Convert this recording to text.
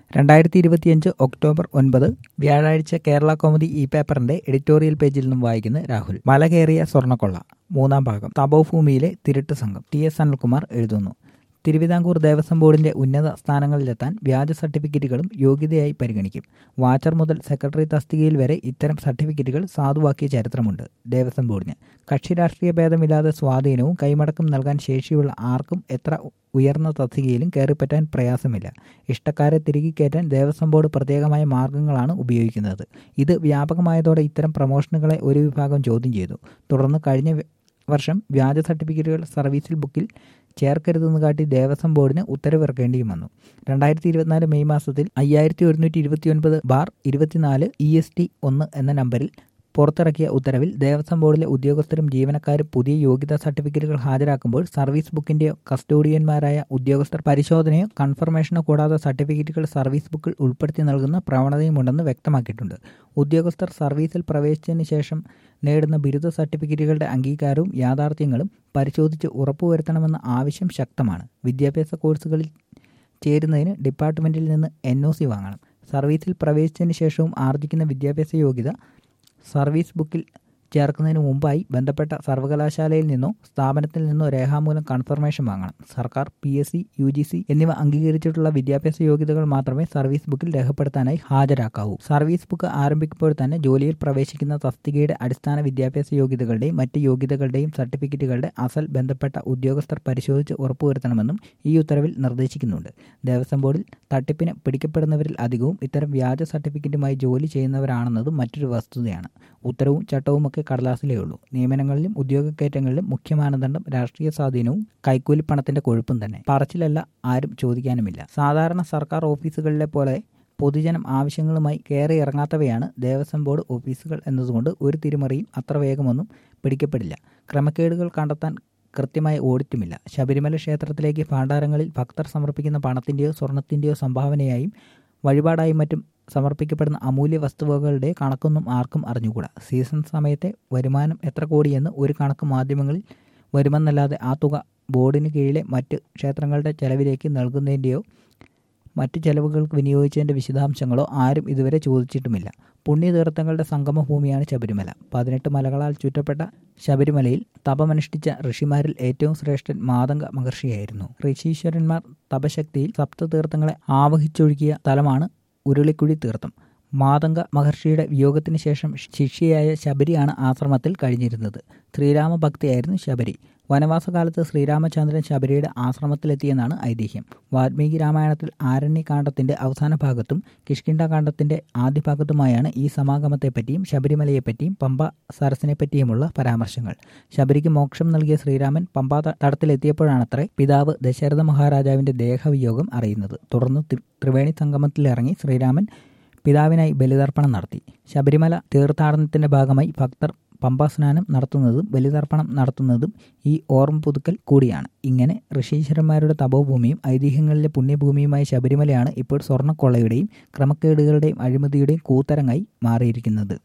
രണ്ടായിരത്തി ഇരുപത്തിയഞ്ച് ഒക്ടോബർ ഒൻപത് വ്യാഴാഴ്ച കേരള കോമഡി ഇ പേപ്പറിന്റെ എഡിറ്റോറിയൽ പേജിൽ നിന്നും വായിക്കുന്ന രാഹുൽ മല കയറിയ സ്വർണ്ണക്കൊള്ള മൂന്നാം ഭാഗം തപോഭൂമിയിലെ തിരുട്ട് സംഘം ടി എസ് അനിൽകുമാർ എഴുതുന്നു തിരുവിതാംകൂർ ദേവസ്വം ബോർഡിന്റെ ഉന്നത സ്ഥാനങ്ങളിലെത്താൻ വ്യാജ സർട്ടിഫിക്കറ്റുകളും യോഗ്യതയായി പരിഗണിക്കും വാച്ചർ മുതൽ സെക്രട്ടറി തസ്തികയിൽ വരെ ഇത്തരം സർട്ടിഫിക്കറ്റുകൾ സാധുവാക്കിയ ചരിത്രമുണ്ട് ദേവസ്വം ബോർഡിന് കക്ഷി രാഷ്ട്രീയ ഭേദമില്ലാതെ സ്വാധീനവും കൈമടക്കം നൽകാൻ ശേഷിയുള്ള ആർക്കും എത്ര ഉയർന്ന തസ്തികയിലും കയറിപ്പറ്റാൻ പ്രയാസമില്ല ഇഷ്ടക്കാരെ തിരികെ കയറ്റാൻ ദേവസ്വം ബോർഡ് പ്രത്യേകമായ മാർഗങ്ങളാണ് ഉപയോഗിക്കുന്നത് ഇത് വ്യാപകമായതോടെ ഇത്തരം പ്രമോഷനുകളെ ഒരു വിഭാഗം ചോദ്യം ചെയ്തു തുടർന്ന് കഴിഞ്ഞ വർഷം വ്യാജ സർട്ടിഫിക്കറ്റുകൾ സർവീസിൽ ബുക്കിൽ ചേർക്കരുതെന്ന് കാട്ടി ദേവസ്വം ബോർഡിന് ഉത്തരവിറക്കേണ്ടിയും വന്നു രണ്ടായിരത്തി ഇരുപത്തിനാല് മെയ് മാസത്തിൽ അയ്യായിരത്തി ഒരുന്നൂറ്റി ഇരുപത്തിയൊൻപത് ബാർ ഇരുപത്തിനാല് ഇ എസ് ടി ഒന്ന് എന്ന നമ്പറിൽ പുറത്തിറക്കിയ ഉത്തരവിൽ ദേവസ്വം ബോർഡിലെ ഉദ്യോഗസ്ഥരും ജീവനക്കാരും പുതിയ യോഗ്യതാ സർട്ടിഫിക്കറ്റുകൾ ഹാജരാക്കുമ്പോൾ സർവീസ് ബുക്കിന്റെയോ കസ്റ്റോഡിയന്മാരായ ഉദ്യോഗസ്ഥർ പരിശോധനയോ കൺഫർമേഷനോ കൂടാതെ സർട്ടിഫിക്കറ്റുകൾ സർവീസ് ബുക്കിൽ ഉൾപ്പെടുത്തി നൽകുന്ന പ്രവണതയുമുണ്ടെന്ന് വ്യക്തമാക്കിയിട്ടുണ്ട് ഉദ്യോഗസ്ഥർ സർവീസിൽ പ്രവേശിച്ചതിന് ശേഷം നേടുന്ന ബിരുദ സർട്ടിഫിക്കറ്റുകളുടെ അംഗീകാരവും യാഥാർത്ഥ്യങ്ങളും പരിശോധിച്ച് ഉറപ്പുവരുത്തണമെന്ന ആവശ്യം ശക്തമാണ് വിദ്യാഭ്യാസ കോഴ്സുകളിൽ ചേരുന്നതിന് ഡിപ്പാർട്ട്മെന്റിൽ നിന്ന് എൻ ഒ സി വാങ്ങണം സർവീസിൽ പ്രവേശിച്ചതിന് ശേഷവും ആർജിക്കുന്ന വിദ്യാഭ്യാസ യോഗ്യത സർവീസ് ബുക്കിൽ ചേർക്കുന്നതിന് മുമ്പായി ബന്ധപ്പെട്ട സർവകലാശാലയിൽ നിന്നോ സ്ഥാപനത്തിൽ നിന്നോ രേഖാമൂലം കൺഫർമേഷൻ വാങ്ങണം സർക്കാർ P S C U G C എന്നിവ അംഗീകരിച്ചിട്ടുള്ള വിദ്യാഭ്യാസ യോഗ്യതകൾ മാത്രമേ സർവീസ് ബുക്കിൽ രേഖപ്പെടുത്താനായി ഹാജരാക്കാവൂ സർവീസ് ബുക്ക് ആരംഭിക്കുമ്പോൾ തന്നെ ജോലിയിൽ പ്രവേശിക്കുന്ന തസ്തികയുടെ അടിസ്ഥാന വിദ്യാഭ്യാസ യോഗ്യതകളുടെയും മറ്റ് യോഗ്യതകളുടെയും സർട്ടിഫിക്കറ്റുകളുടെ അസൽ ബന്ധപ്പെട്ട ഉദ്യോഗസ്ഥർ പരിശോധിച്ച് ഉറപ്പുവരുത്തണമെന്നും ഈ ഉത്തരവിൽ നിർദ്ദേശിക്കുന്നുണ്ട് ദേവസ്വം ബോർഡിൽ തട്ടിപ്പിന് പിടിക്കപ്പെടുന്നവരിൽ അധികവും ഇത്തരം വ്യാജ സർട്ടിഫിക്കറ്റുമായി ജോലി ചെയ്യുന്നവരാണെന്നതും മറ്റൊരു വസ്തുതയാണ് ഉത്തരവും ചട്ടവുമൊക്കെ കടലാസിലേ ഉള്ളൂ നിയമനങ്ങളിലും ഉദ്യോഗക്കയറ്റങ്ങളിലും മുഖ്യ മാനദണ്ഡം രാഷ്ട്രീയ സ്വാധീനവും കൈക്കൂലിപ്പണത്തിന്റെ കൊഴുപ്പും തന്നെ പറച്ചിലല്ല ആരും ചോദിക്കാനുമില്ല സാധാരണ സർക്കാർ ഓഫീസുകളിലെ പോലെ പൊതുജനം ആവശ്യങ്ങളുമായി കയറി ഇറങ്ങാത്തവയാണ് ദേവസ്വം ബോർഡ് ഓഫീസുകൾ എന്നതുകൊണ്ട് ഒരു തിരിമറിയും അത്ര വേഗമൊന്നും പിടിക്കപ്പെടില്ല ക്രമക്കേടുകൾ കണ്ടെത്താൻ കൃത്യമായ ഓഡിറ്റുമില്ല ശബരിമല ക്ഷേത്രത്തിലേക്ക് ഭാണ്ഡാരങ്ങളിൽ ഭക്തർ സമർപ്പിക്കുന്ന പണത്തിൻ്റെയോ സ്വർണത്തിൻ്റെയോ സംഭാവനയായും വഴിപാടായും മറ്റും സമർപ്പിക്കപ്പെടുന്ന അമൂല്യ വസ്തുവകകളുടെ കണക്കൊന്നും ആർക്കും അറിഞ്ഞുകൂടാ സീസൺ സമയത്തെ വരുമാനം എത്ര കോടിയെന്ന് ഒരു കണക്ക് മാധ്യമങ്ങളിൽ വരുമെന്നല്ലാതെ ആ തുക ബോർഡിന് കീഴിലെ മറ്റ് ക്ഷേത്രങ്ങളുടെ ചെലവിലേക്ക് നൽകുന്നതിൻ്റെയോ മറ്റ് ചെലവുകൾക്ക് വിനിയോഗിച്ചതിൻ്റെ വിശദാംശങ്ങളോ ആരും ഇതുവരെ ചോദിച്ചിട്ടുമില്ല പുണ്യതീർത്ഥങ്ങളുടെ സംഗമഭൂമിയാണ് ശബരിമല പതിനെട്ട് മലകളാൽ ചുറ്റപ്പെട്ട ശബരിമലയിൽ തപമനുഷ്ഠിച്ച ഋഷിമാരിൽ ഏറ്റവും ശ്രേഷ്ഠൻ മാതംഗ മഹർഷിയായിരുന്നു ഋഷീശ്വരന്മാർ തപശക്തിയിൽ സപ്തതീർത്ഥങ്ങളെ ആവഹിച്ചൊഴുകിയ സ്ഥലമാണ് ഉരുളിക്കുഴി തീർത്ഥം മാതംഗ മഹർഷിയുടെ വിയോഗത്തിന് ശേഷം ശിഷ്യയായ ശബരിയാണ് ആശ്രമത്തിൽ കഴിഞ്ഞിരുന്നത് ശ്രീരാമഭക്തിയായിരുന്നു ശബരി വനവാസകാലത്ത് ശ്രീരാമചന്ദ്രൻ ശബരിയുടെ ആശ്രമത്തിലെത്തിയെന്നാണ് ഐതിഹ്യം വാൽമീകി രാമായണത്തിൽ ആരണ്യകാന്ഡത്തിന്റെ അവസാന ഭാഗത്തും കിഷ്കിണ്ഡകാന്ഡത്തിന്റെ ആദ്യ ഭാഗത്തുമായാണ് ഈ സമാഗമത്തെപ്പറ്റിയും ശബരിമലയെപ്പറ്റിയും പമ്പ സരസിനെപ്പറ്റിയുമുള്ള പരാമർശങ്ങൾ ശബരിക്ക് മോക്ഷം നൽകിയ ശ്രീരാമൻ പമ്പ തടത്തിലെത്തിയപ്പോഴാണത്രേ പിതാവ് ദശരഥ മഹാരാജാവിന്റെ ദേഹവിയോഗം അറിയുന്നത് തുടർന്ന് ത്രിവേണി സംഗമത്തിലിറങ്ങി ശ്രീരാമൻ പിതാവിനായി ബലിതർപ്പണം നടത്തി ശബരിമല തീർത്ഥാടനത്തിന്റെ ഭാഗമായി ഭക്തർ പമ്പാസ്നാനം നടത്തുന്നതും ബലിതർപ്പണം നടത്തുന്നതും ഈ ഓർമ്മ പുതുക്കൽ കൂടിയാണ് ഇങ്ങനെ ഋഷീശ്വരന്മാരുടെ തപോഭൂമിയും ഐതിഹ്യങ്ങളിലെ പുണ്യഭൂമിയുമായ ശബരിമലയാണ് ഇപ്പോൾ സ്വർണ്ണക്കൊള്ളയുടെയും ക്രമക്കേടുകളുടെയും അഴിമതിയുടെയും കൂത്തരങ്ങായി മാറിയിരിക്കുന്നത്